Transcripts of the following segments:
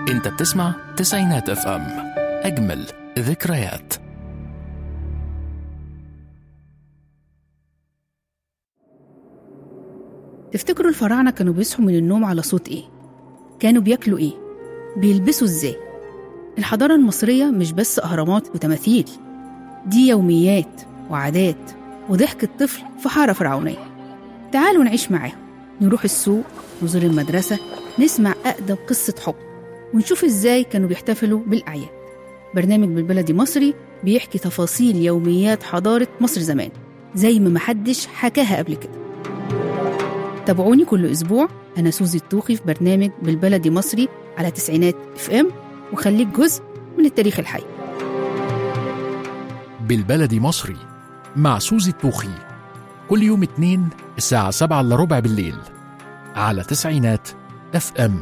انت بتسمع تسعينات اف ام اجمل ذكريات تفتكروا الفراعنة كانوا بيصحوا من النوم على صوت إيه؟ كانوا بياكلوا إيه؟ بيلبسوا إزاي؟ الحضارة المصرية مش بس أهرامات وتماثيل دي يوميات وعادات وضحك الطفل في حارة فرعونية تعالوا نعيش معاهم نروح السوق نزور المدرسة نسمع أقدم قصة حب ونشوف إزاي كانوا بيحتفلوا بالأعياد برنامج بالبلدي مصري بيحكي تفاصيل يوميات حضارة مصر زمان زي ما محدش حكاها قبل كده تابعوني كل أسبوع أنا سوزي الطوخي في برنامج بالبلدي مصري على تسعينات اف ام وخليك جزء من التاريخ الحي بالبلدي مصري مع سوزي الطوخي كل يوم اتنين الساعة سبعة إلا ربع بالليل على تسعينات اف ام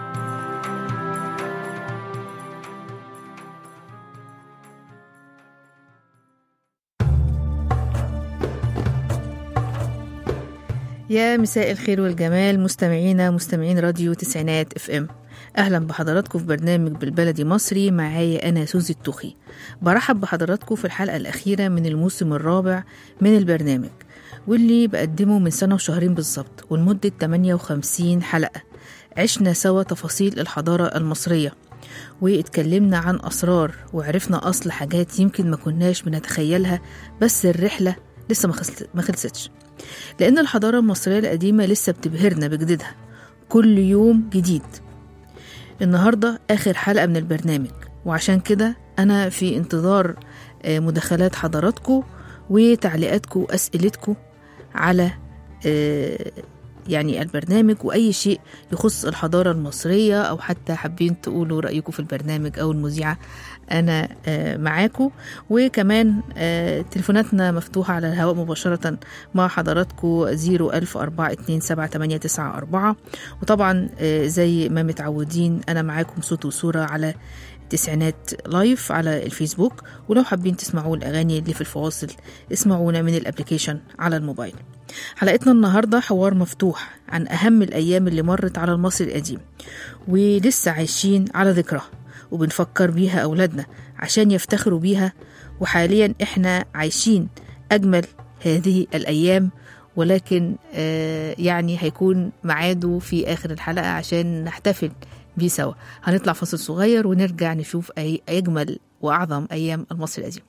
يا مساء الخير والجمال مستمعينا مستمعين راديو تسعينات اف ام اهلا بحضراتكم في برنامج بالبلدي مصري معايا انا سوزي التوخي برحب بحضراتكم في الحلقه الاخيره من الموسم الرابع من البرنامج واللي بقدمه من سنه وشهرين بالظبط ولمده 58 حلقه عشنا سوا تفاصيل الحضاره المصريه واتكلمنا عن اسرار وعرفنا اصل حاجات يمكن ما كناش بنتخيلها بس الرحله لسه ما خلص- ما خلصتش لأن الحضارة المصرية القديمة لسه بتبهرنا بجديدها كل يوم جديد النهاردة آخر حلقة من البرنامج وعشان كده أنا في انتظار آه، مداخلات حضراتكم وتعليقاتكم وأسئلتكم على آه، يعني البرنامج وأي شيء يخص الحضارة المصرية أو حتى حابين تقولوا رأيكم في البرنامج أو المذيعة أنا آه، معاكم وكمان آه، تليفوناتنا مفتوحة على الهواء مباشرة مع حضراتكم 010427894 وطبعا آه، زي ما متعودين أنا معاكم صوت وصورة على تسعينات لايف على الفيسبوك ولو حابين تسمعوا الأغاني اللي في الفواصل اسمعونا من الابليكيشن على الموبايل حلقتنا النهاردة حوار مفتوح عن أهم الأيام اللي مرت على المصري القديم ولسه عايشين على ذكرها وبنفكر بيها أولادنا عشان يفتخروا بيها وحاليا إحنا عايشين أجمل هذه الأيام ولكن آه، يعني هيكون ميعاده في آخر الحلقة عشان نحتفل بيه سوا هنطلع فاصل صغير ونرجع نشوف أي أجمل وأعظم أيام المصري القديم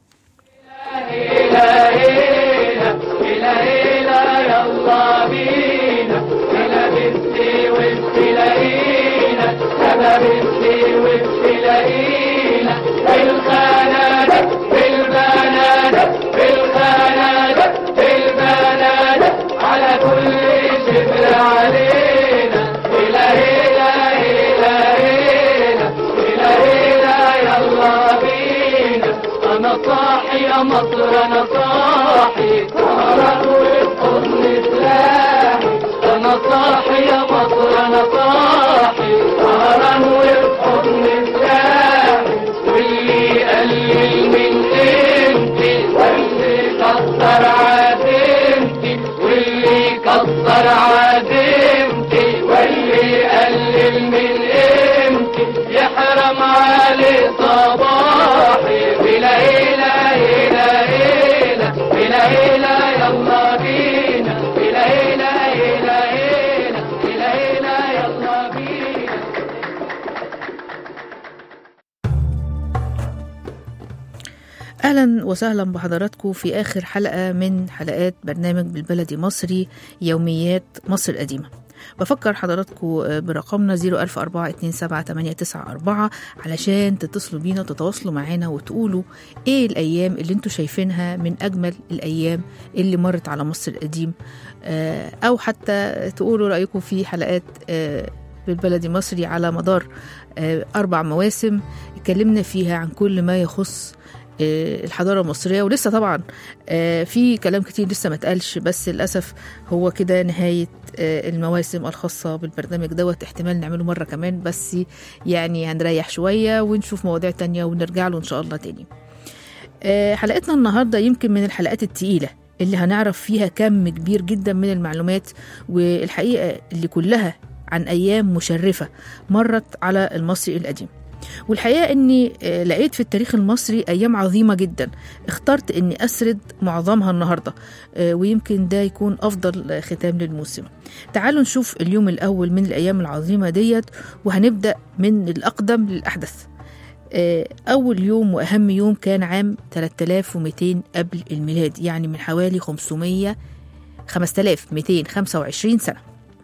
انا صاحي يا مصر انا صاحي سهران والحضن سلاحي انا صاحي يا مصر انا صاحي سهران والحضن سلاحي واللي يقلل من قيمتي واللي كسر عزيمتي واللي كسر عزيمتي واللي يقلل من قيمتي يحرم عليه صباحي بلا إله إلا إله بلا إله يلا بينا بلا إله إلا إله بلا إله يلا بينا اهلا وسهلا بحضراتكم في اخر حلقه من حلقات برنامج بالبلدي مصري يوميات مصر القديمه بفكر حضراتكم برقمنا 010427894 علشان تتصلوا بينا وتتواصلوا معانا وتقولوا ايه الايام اللي انتوا شايفينها من اجمل الايام اللي مرت على مصر القديم آه، او حتى تقولوا رايكم في حلقات آه، بالبلدي مصري على مدار آه، اربع مواسم اتكلمنا فيها عن كل ما يخص آه، الحضاره المصريه ولسه طبعا آه، في كلام كتير لسه ما اتقالش بس للاسف هو كده نهايه آه، المواسم الخاصه بالبرنامج دوت احتمال نعمله مره كمان بس يعني هنريح شويه ونشوف مواضيع تانية ونرجع له ان شاء الله تاني آه، حلقتنا النهارده يمكن من الحلقات التقيله اللي هنعرف فيها كم كبير جدا من المعلومات والحقيقه اللي كلها عن أيام مشرفة مرت على المصري القديم والحقيقة أني آه، لقيت في التاريخ المصري أيام عظيمة جدا اخترت أني أسرد معظمها النهاردة آه، ويمكن ده يكون أفضل آه، ختام للموسم تعالوا نشوف اليوم الأول من الأيام العظيمة ديت وهنبدأ من الأقدم للأحدث آه، أول يوم وأهم يوم كان عام 3200 قبل الميلاد يعني من حوالي 500 5225 سنة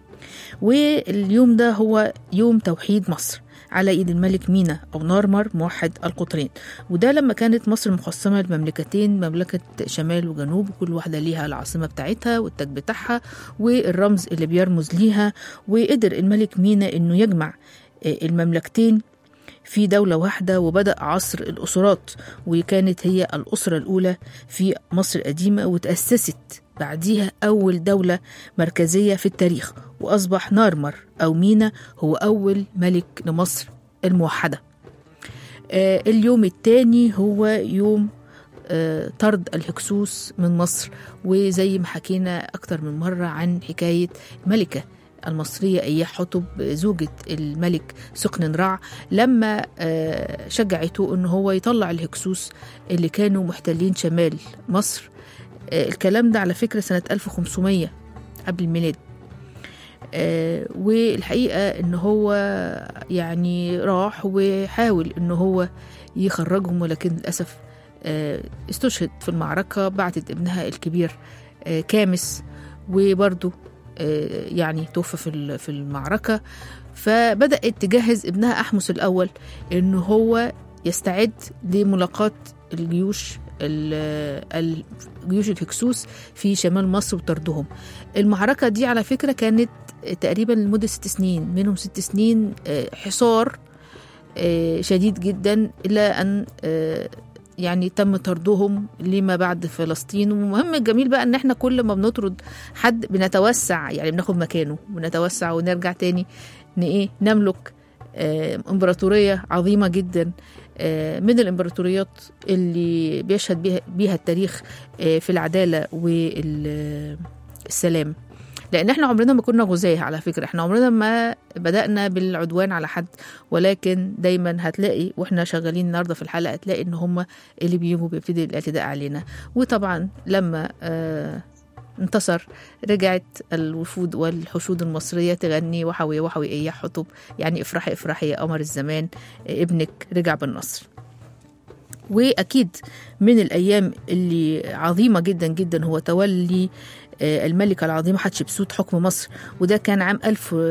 واليوم ده هو يوم توحيد مصر على ايد الملك مينا او نارمر موحد القطرين وده لما كانت مصر مقسمه لمملكتين مملكه شمال وجنوب وكل واحده ليها العاصمه بتاعتها والتاج بتاعها والرمز اللي بيرمز ليها وقدر الملك مينا انه يجمع آه، المملكتين في دولة واحدة وبدأ عصر الأسرات وكانت هي الأسرة الأولى في مصر القديمة وتأسست بعديها أول دولة مركزية في التاريخ وأصبح نارمر أو مينا هو أول ملك لمصر الموحدة آه، اليوم الثاني هو يوم آه، طرد الهكسوس من مصر وزي ما حكينا أكتر من مرة عن حكاية ملكة المصرية أياح حطب زوجة الملك سقن رع لما آه، شجعته أنه هو يطلع الهكسوس اللي كانوا محتلين شمال مصر آه، الكلام ده على فكرة سنة 1500 قبل الميلاد آه، والحقيقة ان هو يعني راح وحاول ان هو يخرجهم ولكن للأسف آه، استشهد في المعركة بعتت ابنها الكبير آه، كامس وبرضه آه، يعني توفى في ال- في المعركة فبدأت تجهز ابنها أحمس الأول إن هو يستعد لملاقاة الجيوش ال- ال- جيوش الهكسوس في شمال مصر وطردهم المعركة دي على فكرة كانت تقريبا لمدة ست سنين منهم ست سنين آه، حصار آه، شديد جدا إلى أن آه، يعني تم طردهم لما بعد فلسطين ومهم الجميل بقى ان احنا كل ما بنطرد حد بنتوسع يعني بناخد مكانه بنتوسع ونرجع تاني ن ايه نملك آه، امبراطوريه عظيمه جدا آه، من الامبراطوريات اللي بيشهد بيها, بيها التاريخ آه، في العداله والسلام لان احنا عمرنا ما كنا غزاة على فكره احنا عمرنا ما بدانا بالعدوان على حد ولكن دايما هتلاقي واحنا شغالين النهارده في الحلقه هتلاقي ان هم اللي بيجوا بيبتدي الاعتداء علينا وطبعا لما آه انتصر رجعت الوفود والحشود المصرية تغني وحوي وحوي إيه يا حطب يعني افرحي افرحي يا قمر الزمان آه، ابنك رجع بالنصر واكيد من الايام اللي عظيمه جدا جدا هو تولي آه، الملكه العظيمه حتشبسوت حكم مصر وده كان عام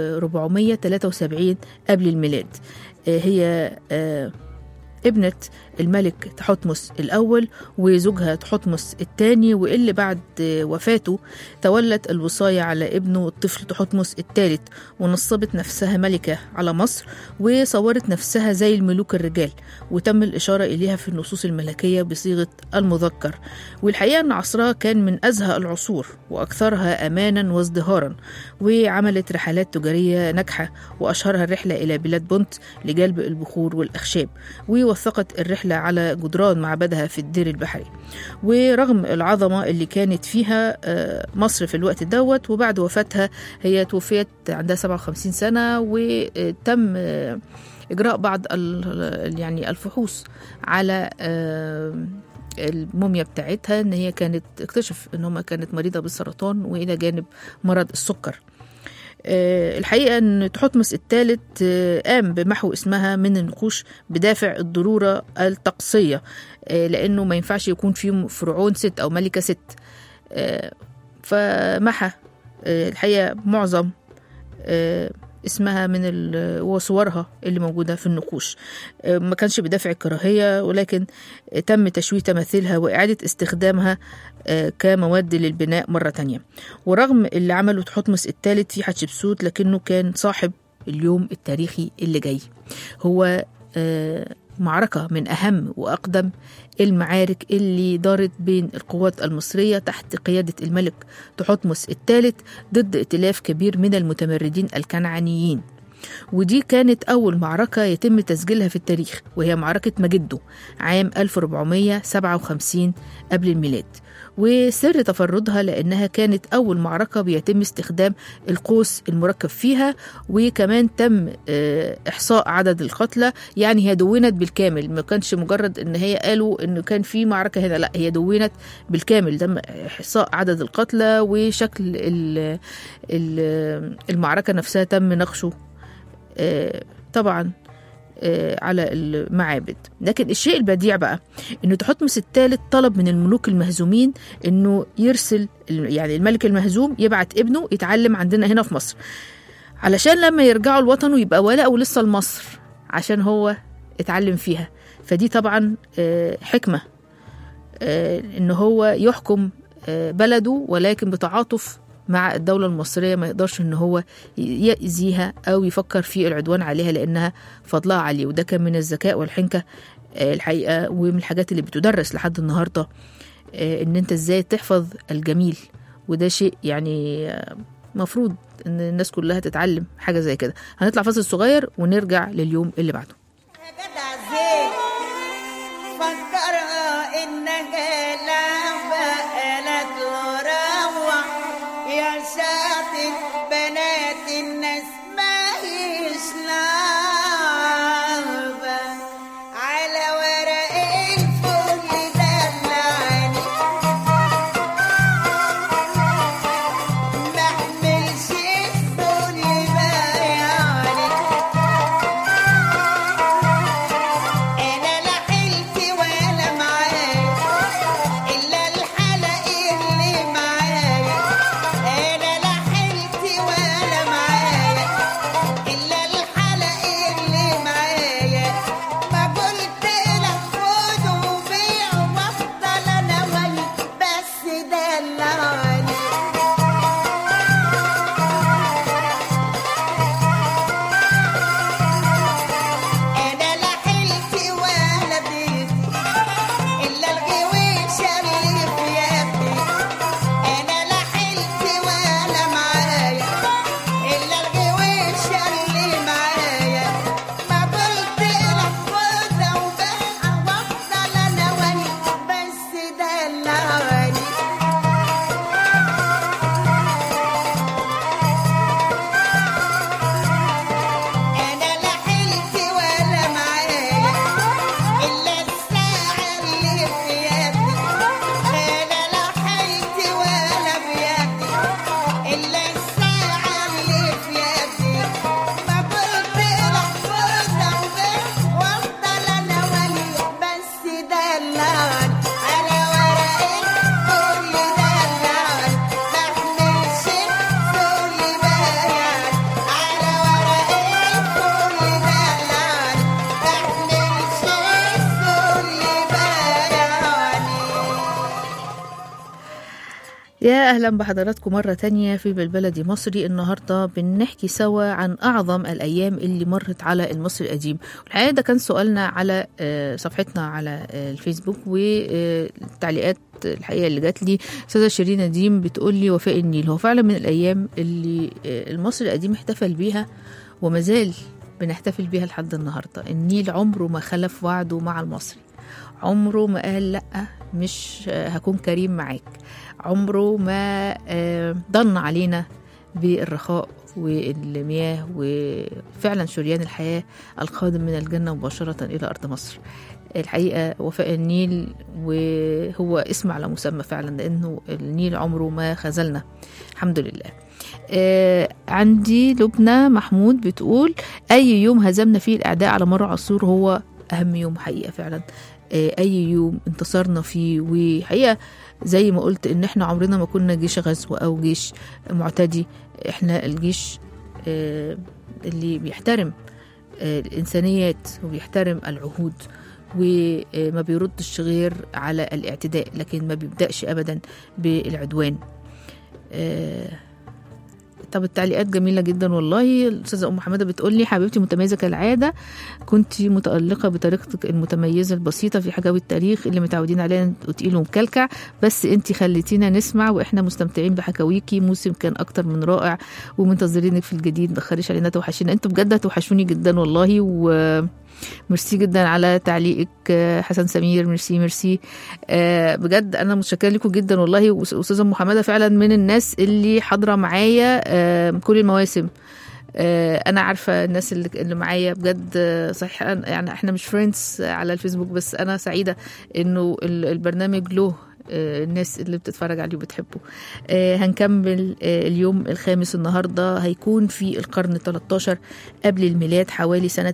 1473 قبل الميلاد آه، هي آه، ابنة الملك تحتمس الأول وزوجها تحتمس الثاني واللي بعد وفاته تولت الوصاية على ابنه الطفل تحتمس الثالث ونصبت نفسها ملكة على مصر وصورت نفسها زي الملوك الرجال وتم الإشارة إليها في النصوص الملكية بصيغة المذكر والحقيقة أن عصرها كان من أزهى العصور وأكثرها أمانا وازدهارا وعملت رحلات تجارية ناجحة وأشهرها الرحلة إلى بلاد بونت لجلب البخور والأخشاب ووثقت الرحلة على جدران معبدها في الدير البحري ورغم العظمة اللي كانت فيها آه، مصر في الوقت دوت وبعد وفاتها هي توفيت عندها 57 سنة وتم آه، إجراء بعض ال- يعني الفحوص على آه، الموميا بتاعتها ان هي كانت اكتشف ان هما كانت مريضه بالسرطان والى جانب مرض السكر آه، الحقيقه ان تحتمس الثالث آه، قام بمحو اسمها من النقوش بدافع الضروره الطقسيه آه، لانه ما ينفعش يكون في فرعون ست او ملكه ست آه، فمحى آه، الحقيقه معظم آه، اسمها من ال- وصورها اللي موجوده في النقوش آه، ما كانش بدافع الكراهيه ولكن آه، تم تشويه تماثيلها واعاده استخدامها آه، كمواد للبناء مره تانية ورغم اللي عمله تحتمس الثالث في حتشبسوت لكنه كان صاحب اليوم التاريخي اللي جاي هو آه، معركة من أهم وأقدم المعارك اللي دارت بين القوات المصرية تحت قيادة الملك تحتمس الثالث ضد ائتلاف كبير من المتمردين الكنعانيين ودي كانت أول معركة يتم تسجيلها في التاريخ وهي معركة مجدو عام 1457 قبل الميلاد وسر تفردها لأنها كانت أول معركة بيتم استخدام القوس المركب فيها وكمان تم آه، إحصاء عدد القتلى يعني هي دونت بالكامل ما كانش مجرد إن هي قالوا إنه كان في معركة هنا لا هي دونت بالكامل تم إحصاء عدد القتلى وشكل ال- ال- المعركة نفسها تم نقشه آه، طبعا آه، على المعابد لكن الشيء البديع بقى انه تحتمس الثالث طلب من الملوك المهزومين انه يرسل يعني الملك المهزوم يبعت ابنه يتعلم عندنا هنا في مصر علشان لما يرجعوا لوطنه يبقى ولاءه لسه لمصر عشان هو اتعلم فيها فدي طبعا آه، حكمة آه، ان هو يحكم آه، بلده ولكن بتعاطف مع الدولة المصرية ما يقدرش ان هو يأذيها او يفكر في العدوان عليها لانها فضلها عليه وده كان من الذكاء والحنكة آه، الحقيقة ومن الحاجات اللي بتدرس لحد النهاردة آه، ان انت ازاي تحفظ الجميل وده شيء يعني آه، مفروض ان الناس كلها تتعلم حاجة زي كده هنطلع فاصل صغير ونرجع لليوم اللي بعده يا جدع زين فكرها انك لعبة قالت له روح يا شاطر بنات الناس ما هيش لعبة على ورق الفل دلعني ما احملش الفل بايعني انا لا حلتي ولا معايا الا الحلق اللي معايا انا لا حلتي ولا معايا الا الحلق اللي معايا ما قلت لك خد وبيع وافضل انا وياك بس دلعني انا لا حلتي ولا بيتي الا الغويشه اللي في يدي انا لا حلتي ولا معايا الا الغويشه اللي معايا ما قلت لك خدها وبيعها وافضل انا وياك بس دلعني انا لا حلتي ولا معايا الا الساعه اللي في يدي انا لا حلتي ولا بيدي الا الساعه اللي في يدي ما قلت لك خدها وبيع وافضل انا ولي بس دلعني على ورقي كل دلعني ما احملش كل بيان على ورقي كل دلعني ما احملش كل بيان يا أهلا بحضراتكم مرة تانية في بالبلدي مصري النهاردة بنحكي سوا عن أعظم الأيام اللي مرت على المصري القديم والحقيقة ده كان سؤالنا على آه، صفحتنا على آه، الفيسبوك والتعليقات الحقيقة اللي جات لي أستاذة شيرين نديم بتقول لي وفاء النيل هو فعلا من الأيام اللي آه، المصري القديم احتفل بيها وما زال بنحتفل بيها لحد النهاردة النيل عمره ما خلف وعده مع المصري عمره ما قال لأ مش آه، هكون كريم معاك عمره ما آه، ضن علينا بالرخاء والمياه وفعلا شريان الحياة القادم من الجنة مباشرة إلى أرض مصر الحقيقة وفاء النيل وهو اسم على مسمى فعلا لأنه النيل عمره ما خذلنا الحمد لله آه عندي لبنى محمود بتقول أي يوم هزمنا فيه الأعداء على مر عصور هو أهم يوم حقيقة فعلا آه أي يوم انتصرنا فيه وحقيقة زي ما قلت ان احنا عمرنا ما كنا جيش غزو او جيش معتدي احنا الجيش آه، اللي بيحترم آه، الانسانيات وبيحترم العهود وما بيردش غير على الاعتداء لكن ما بيبدأش ابدا بالعدوان آه، طب التعليقات جميلة جدا والله الأستاذة أم حمادة بتقول لي حبيبتي متميزة كالعادة كنت متألقة بطريقتك المتميزة البسيطة في حكاوي التاريخ اللي متعودين عليها وتقيل ومكلكع بس انت خليتينا نسمع واحنا مستمتعين بحكاويكي موسم كان أكتر من رائع ومنتظرينك في الجديد ما تخليش علينا توحشينا انتوا بجد هتوحشوني جدا والله و ميرسي جدا على تعليقك آه، حسن سمير ميرسي ميرسي آه، بجد انا متشكره لكم جدا والله وأس- استاذه محمده فعلا من الناس اللي حاضره معايا آه، كل المواسم آه، انا عارفه الناس اللي اللي معايا بجد آه، صحيح أنا- يعني احنا مش فريندز على الفيسبوك بس انا سعيده انه ال- البرنامج له آه، الناس اللي بتتفرج عليه وبتحبه آه، هنكمل آه، اليوم الخامس النهارده هيكون في القرن 13 قبل الميلاد حوالي سنة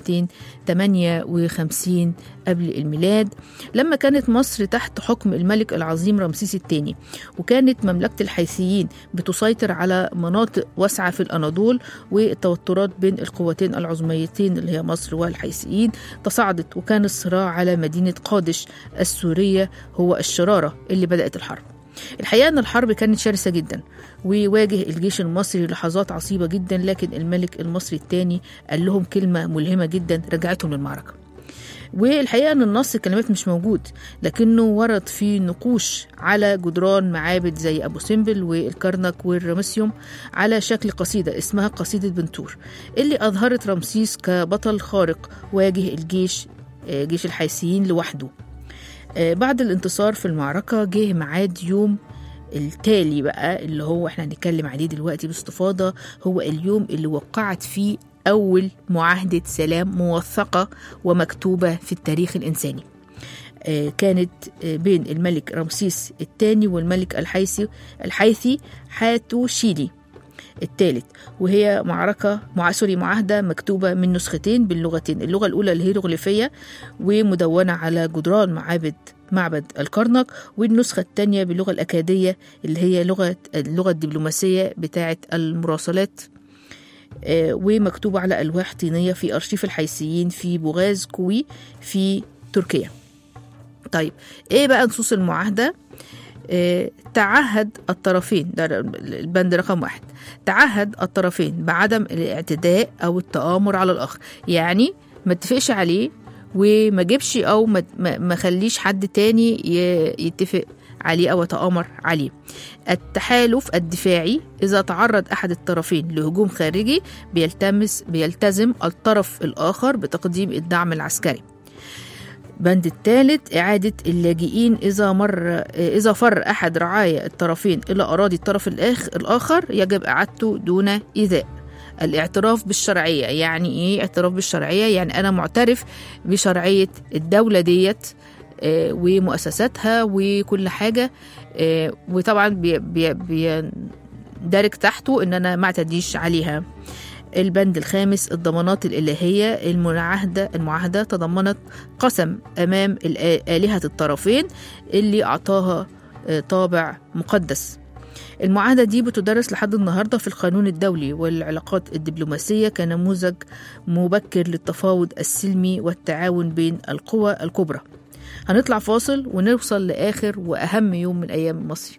1258 قبل الميلاد لما كانت مصر تحت حكم الملك العظيم رمسيس الثاني وكانت مملكة الحيثيين بتسيطر على مناطق واسعة في الأناضول والتوترات بين القوتين العظميتين اللي هي مصر والحيثيين تصاعدت وكان الصراع على مدينة قادش السورية هو الشرارة اللي بدأت الحرب الحقيقة أن الحرب كانت شرسة جدا وواجه الجيش المصري لحظات عصيبة جدا لكن الملك المصري الثاني قال لهم كلمة ملهمة جدا رجعتهم للمعركة والحقيقة أن النص الكلمات مش موجود لكنه ورد في نقوش على جدران معابد زي أبو سمبل والكرنك والرمسيوم على شكل قصيدة اسمها قصيدة بنتور اللي أظهرت رمسيس كبطل خارق واجه الجيش آه، جيش الحيثيين لوحده آه، بعد الانتصار في المعركة جه ميعاد يوم التالي بقى اللي هو احنا هنتكلم عليه دلوقتي باستفاضة هو اليوم اللي وقعت فيه أول معاهدة سلام موثقة ومكتوبة في التاريخ الإنساني آه، كانت آه، بين الملك رمسيس الثاني والملك الحيثي الحيثي حاتو شيلي الثالث وهي معركة مع سوري معاهدة مكتوبة من نسختين باللغتين اللغة الأولى الهيروغليفية ومدونة على جدران معابد معبد الكرنك والنسخة الثانية باللغة الأكادية اللي هي لغة اللغة الدبلوماسية بتاعة المراسلات آه، ومكتوبة على ألواح طينية في أرشيف الحيثيين في بوغاز كوي في تركيا طيب إيه بقى نصوص المعاهدة آه، تعهد الطرفين ده البند رقم واحد تعهد الطرفين بعدم الاعتداء أو التآمر على الآخر يعني ما اتفقش عليه وما جيبش أو ما, ما ما خليش حد تاني ي- يتفق عليه أو يتآمر عليه التحالف الدفاعي إذا تعرض أحد الطرفين لهجوم خارجي بيلتمس بيلتزم الطرف الآخر بتقديم الدعم العسكري بند الثالث إعادة اللاجئين إذا مر إذا فر أحد رعايا الطرفين إلى أراضي الطرف الآخ الآخر يجب إعادته دون إيذاء الاعتراف بالشرعية يعني إيه اعتراف بالشرعية يعني أنا معترف بشرعية الدولة ديت آه، ومؤسساتها وكل حاجة آه، وطبعا بي بي بي دارك تحته ان انا ما اعتديش عليها البند الخامس الضمانات الإلهية المعاهدة المعاهدة تضمنت قسم أمام الآ- آلهة الطرفين اللي أعطاها آه، طابع مقدس المعاهدة دي بتدرس لحد النهاردة في القانون الدولي والعلاقات الدبلوماسية كنموذج مبكر للتفاوض السلمي والتعاون بين القوى الكبرى هنطلع فاصل ونوصل لآخر وأهم يوم من أيام مصر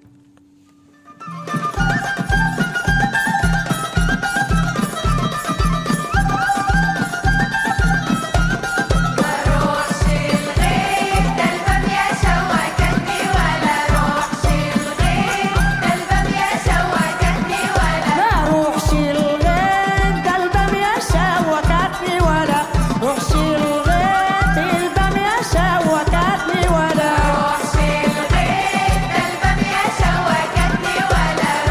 ما روحش الغيط ده البامية شوكتني ولا روحش الغيط البامية شوكتني ولا روحش الغيط ده البامية شوكتني ولا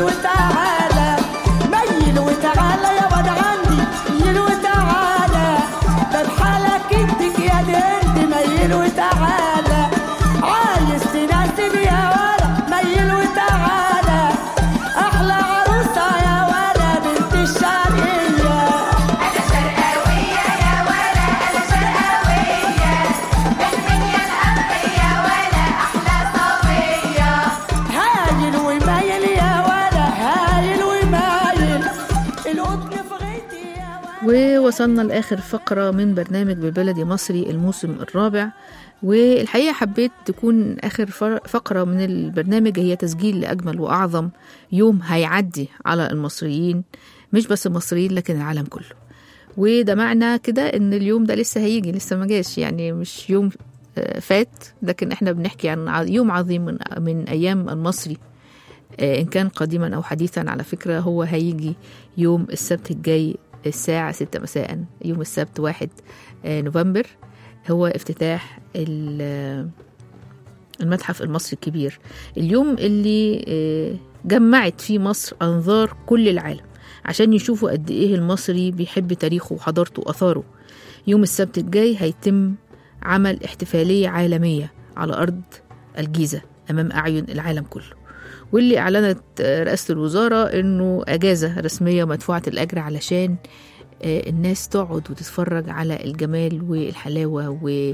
ميل وتعالى ميل وتعالى يا واد عندي ميل وتعالى ده بحالك اديك يا دند ميل وتعالى عايز تناسب يا ولا ميل وتعالى احلى عروسه يا ولا بنت الشرقيه هايل ومايل يا ولا هايل ومايل القطن في غيتي يا ولا ووصلنا لآخر فقرة من برنامج ببلدي مصري الموسم الرابع والحقيقة حبيت تكون آخر فر- فقرة من البرنامج هي تسجيل لأجمل وأعظم يوم هيعدي على المصريين مش بس المصريين لكن العالم كله وده معنى كده ان اليوم ده لسه هيجي لسه ما جاش يعني مش يوم آه، فات لكن احنا بنحكي عن ع- يوم عظيم من, من ايام المصري آه، ان كان قديما او حديثا على فكره هو هيجي يوم السبت الجاي الساعه 6 مساء يوم السبت 1 آه، نوفمبر هو افتتاح ال- آه، المتحف المصري الكبير اليوم اللي آه، جمعت فيه مصر انظار كل العالم عشان يشوفوا قد ايه المصري بيحب تاريخه وحضارته واثاره يوم السبت الجاي هيتم عمل احتفاليه عالميه على ارض الجيزه امام اعين العالم كله واللي اعلنت آه، رئاسه الوزاره انه اجازه رسميه مدفوعه الاجر علشان آه، الناس تقعد وتتفرج على الجمال والحلاوه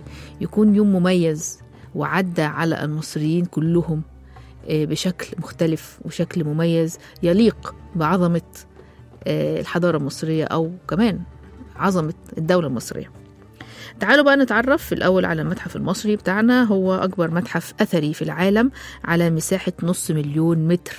ويكون يوم مميز وعدى على المصريين كلهم آه، بشكل مختلف وشكل مميز يليق بعظمه آه، الحضاره المصريه او كمان عظمه الدوله المصريه تعالوا بقى نتعرف في الأول على المتحف المصري بتاعنا هو أكبر متحف أثري في العالم على مساحة نص مليون متر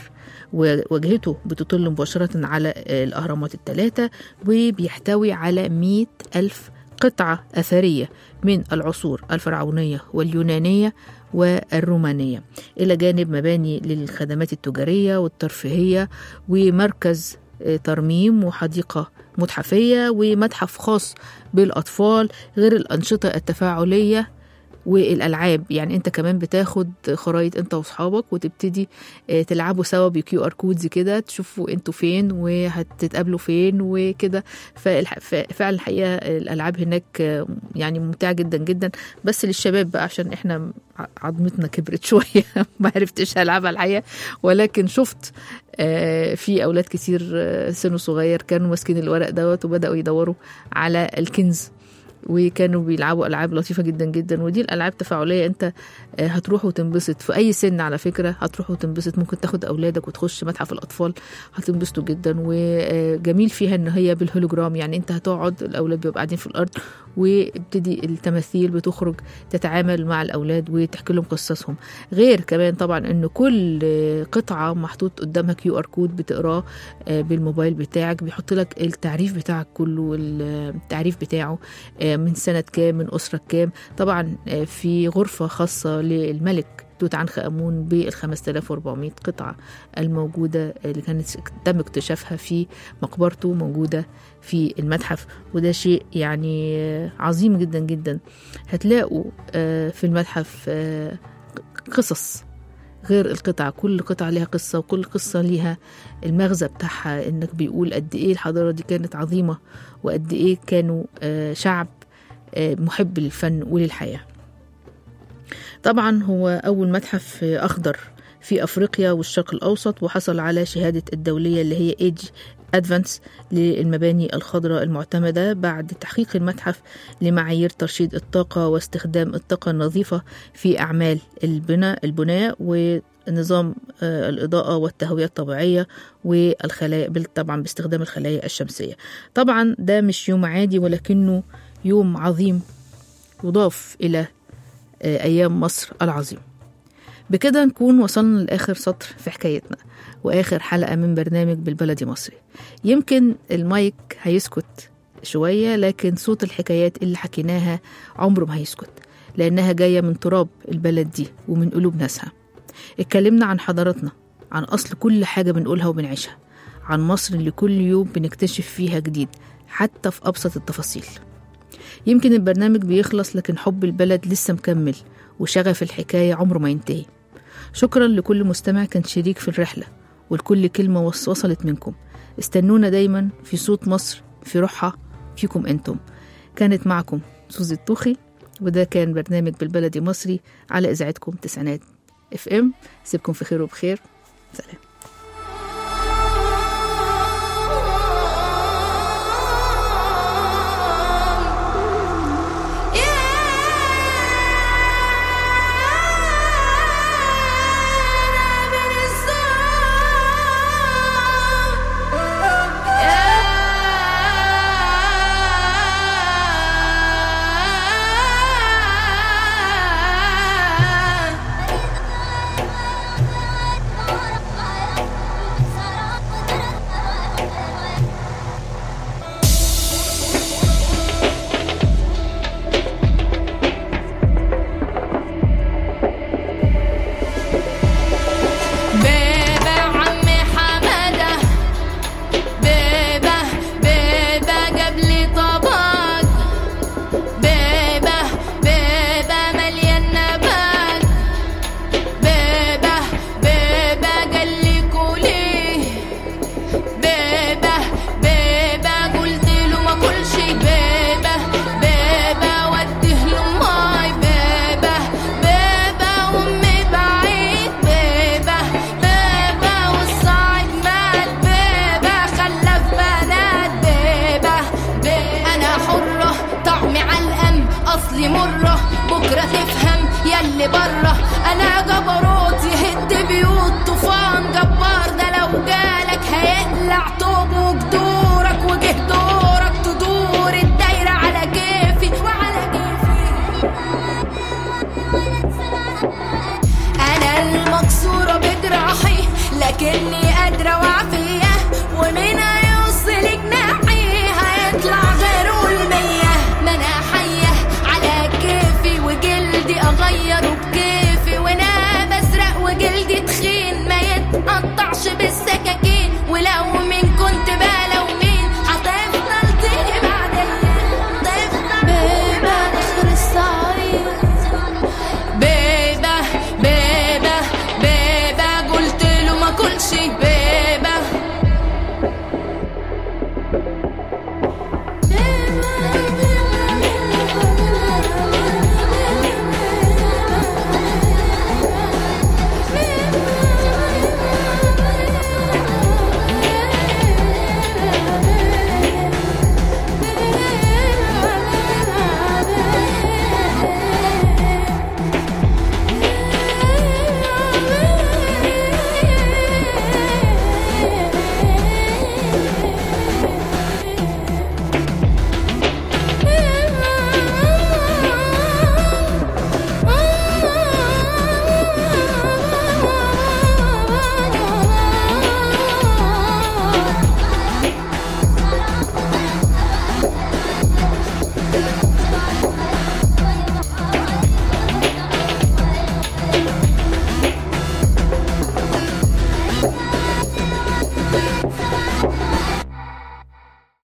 وواجهته بتطل مباشرة على الأهرامات الثلاثة وبيحتوي على مئة ألف قطعة أثرية من العصور الفرعونية واليونانية والرومانية إلى جانب مباني للخدمات التجارية والترفيهية ومركز آه، ترميم وحديقة متحفية ومتحف خاص بالأطفال غير الأنشطة التفاعلية والالعاب يعني انت كمان بتاخد خرايط انت واصحابك وتبتدي آه، تلعبوا سوا بكيو ار كودز كده تشوفوا انتوا فين وهتتقابلوا فين وكده فالح- ف- فعلا الحقيقه الالعاب هناك آه، يعني ممتعه جدا جدا بس للشباب بقى عشان احنا ع- عظمتنا كبرت شويه ما عرفتش العبها الحقيقه ولكن شفت آه، في اولاد كتير آه، سنه صغير كانوا ماسكين الورق دوت وبداوا يدوروا على الكنز وكانوا بيلعبوا العاب لطيفه جدا جدا ودي الالعاب تفاعليه انت آه، هتروح وتنبسط في اي سن على فكره هتروح وتنبسط ممكن تاخد اولادك وتخش متحف الاطفال هتنبسطوا جدا وجميل فيها ان هي بالهولوجرام يعني انت هتقعد الاولاد بيبقوا قاعدين في الارض وابتدي التماثيل بتخرج تتعامل مع الاولاد وتحكي لهم قصصهم غير كمان طبعا ان كل آه، قطعه محطوط قدامها كيو ار كود بتقراه آه، بالموبايل بتاعك بيحط لك التعريف بتاعك كله التعريف بتاعه آه، من سنة كام من أسرة كام طبعا آه، في غرفة خاصة للملك توت عنخ آمون بال 5400 قطعة الموجودة اللي كانت تم اكتشافها في مقبرته موجودة في المتحف وده شيء يعني آه، عظيم جدا جدا هتلاقوا آه، في المتحف آه، قصص غير القطع كل قطعة ليها قصة وكل قصة ليها المغزى بتاعها انك بيقول قد ايه الحضارة دي كانت عظيمة وقد ايه كانوا آه، شعب آه، محب للفن وللحياة طبعا هو أول متحف آه، أخضر في أفريقيا والشرق الأوسط وحصل على شهادة الدولية اللي هي إيج أدفانس للمباني الخضراء المعتمدة بعد تحقيق المتحف لمعايير ترشيد الطاقة واستخدام الطاقة النظيفة في أعمال البناء البناء ونظام آه، الإضاءة والتهوية الطبيعية والخلايا بال- طبعا باستخدام الخلايا الشمسية طبعا ده مش يوم عادي ولكنه يوم عظيم يضاف إلى آه، أيام مصر العظيم بكده نكون وصلنا لآخر سطر في حكايتنا وآخر حلقة من برنامج بالبلدي مصري يمكن المايك هيسكت شوية لكن صوت الحكايات اللي حكيناها عمره ما هيسكت لأنها جاية من تراب البلد دي ومن قلوب ناسها اتكلمنا عن حضارتنا عن أصل كل حاجة بنقولها وبنعيشها عن مصر اللي كل يوم بنكتشف فيها جديد حتى في أبسط التفاصيل يمكن البرنامج بيخلص لكن حب البلد لسه مكمل وشغف الحكاية عمره ما ينتهي شكرا لكل مستمع كان شريك في الرحلة ولكل كلمة وص- وصلت منكم استنونا دايما في صوت مصر في روحها فيكم انتم كانت معكم سوزي الطوخي وده كان برنامج بالبلدي مصري على اذاعتكم تسعينات اف ام سيبكم في خير وبخير سلام بيبة عمي حمادة بيبة بيبة قبلي طبق بيبة بيبة مليان نبات بيبة بيبة قال لي كولي بيبة بيبة قلت له ما كلش بيبة بيبة وديه له ماي بيبة بيبة أمي بعيد بيبة بيبة والصعيد مات بيبة خلف بنات بيبة بيبة أنا حرة طعمي علقم أصلي مرة بكرة تفهم يلي برا أنا جبروت يهد بيوت طوفان جبار ده لو جالك هيقلع طوب وجدورك وجه دورك تدور الدايرة على كيفي وعلى كيفي أنا المكسورة بجراحي لكني قادرة